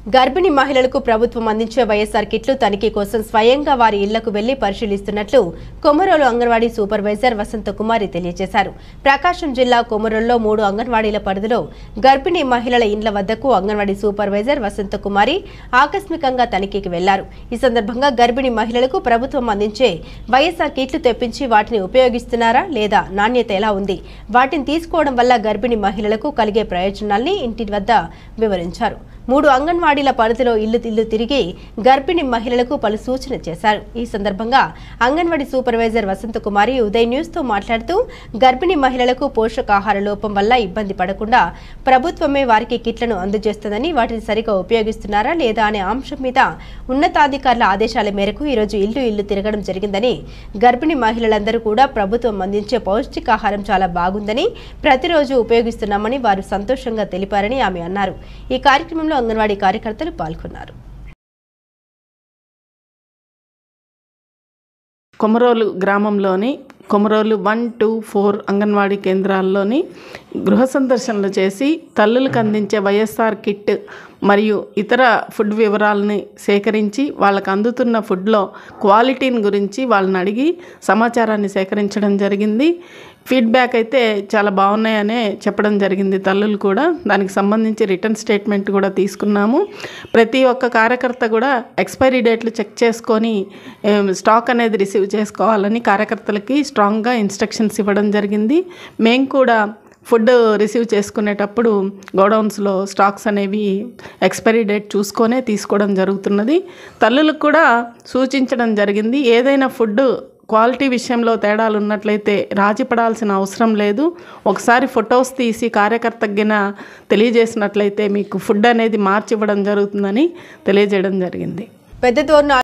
గర్భిణీ మహిళలకు ప్రభుత్వం అందించే వైఎస్ఆర్ కిట్లు తనిఖీ కోసం స్వయంగా వారి ఇళ్లకు వెళ్లి పరిశీలిస్తున్నట్లు కొమరోలు అంగన్వాడీ సూపర్వైజర్ వసంత కుమారి తెలియజేశారు ప్రకాశం జిల్లా కొమరోల్లో మూడు అంగన్వాడీల పరిధిలో గర్భిణీ మహిళల ఇండ్ల వద్దకు అంగన్వాడీ సూపర్వైజర్ వసంత కుమారి ఆకస్మికంగా తనిఖీకి వెళ్లారు ఈ సందర్భంగా గర్భిణీ మహిళలకు ప్రభుత్వం అందించే వైఎస్ఆర్ కిట్లు తెప్పించి వాటిని ఉపయోగిస్తున్నారా లేదా నాణ్యత ఎలా ఉంది వాటిని తీసుకోవడం వల్ల గర్భిణీ మహిళలకు కలిగే ప్రయోజనాల్ని ఇంటి వద్ద వివరించారు మూడు అంగన్వాడీల పరిధిలో ఇల్లు ఇల్లు తిరిగి గర్భిణీ మహిళలకు పలు సూచన చేశారు ఈ సందర్భంగా అంగన్వాడీ సూపర్వైజర్ వసంత కుమారి ఉదయ్ న్యూస్ తో మాట్లాడుతూ గర్భిణీ మహిళలకు పోషకాహార లోపం వల్ల ఇబ్బంది పడకుండా ప్రభుత్వమే వారికి కిట్లను అందజేస్తుందని వాటిని సరిగా ఉపయోగిస్తున్నారా లేదా అనే అంశం మీద ఉన్నతాధికారుల ఆదేశాల మేరకు ఈరోజు ఇల్లు ఇల్లు తిరగడం జరిగిందని గర్భిణీ మహిళలందరూ కూడా ప్రభుత్వం అందించే పౌష్టికాహారం చాలా బాగుందని ప్రతిరోజు ఉపయోగిస్తున్నామని వారు సంతోషంగా తెలిపారని ఆమె అన్నారు ఈ కార్యక్రమంలో అంగన్వాడీ కార్యకర్తలు పాల్గొన్నారు కొమరోలు గ్రామంలోని Komarolu one two four anganwadi కేంద్రాల్లోని గృహ సందర్శనలు చేసి తల్లులకు అందించే వైఎస్ఆర్ కిట్ మరియు ఇతర ఫుడ్ వివరాలని సేకరించి వాళ్ళకు అందుతున్న ఫుడ్లో క్వాలిటీని గురించి వాళ్ళని అడిగి సమాచారాన్ని సేకరించడం జరిగింది ఫీడ్బ్యాక్ అయితే చాలా బాగున్నాయనే చెప్పడం జరిగింది తల్లులు కూడా దానికి సంబంధించి రిటర్న్ స్టేట్మెంట్ కూడా తీసుకున్నాము ప్రతి ఒక్క కార్యకర్త కూడా ఎక్స్పైరీ డేట్లు చెక్ చేసుకొని ఏం, స్టాక్ అనేది రిసీవ్ చేసుకోవాలని కార్యకర్తలకి స్ట్రాంగ్గా ఇన్స్ట్రక్షన్స్ ఇవ్వడం జరిగింది మేము కూడా ఫుడ్ రిసీవ్ చేసుకునేటప్పుడు గోడౌన్స్లో స్టాక్స్ అనేవి ఎక్స్పైరీ డేట్ చూసుకొనే తీసుకోవడం జరుగుతున్నది తల్లులకు కూడా సూచించడం జరిగింది ఏదైనా ఫుడ్ క్వాలిటీ విషయంలో తేడాలు ఉన్నట్లయితే రాజీ పడాల్సిన అవసరం లేదు ఒకసారి ఫొటోస్ తీసి కార్యకర్తగిన తెలియజేసినట్లయితే మీకు ఫుడ్ అనేది మార్చి ఇవ్వడం జరుగుతుందని తెలియజేయడం జరిగింది పెద్ద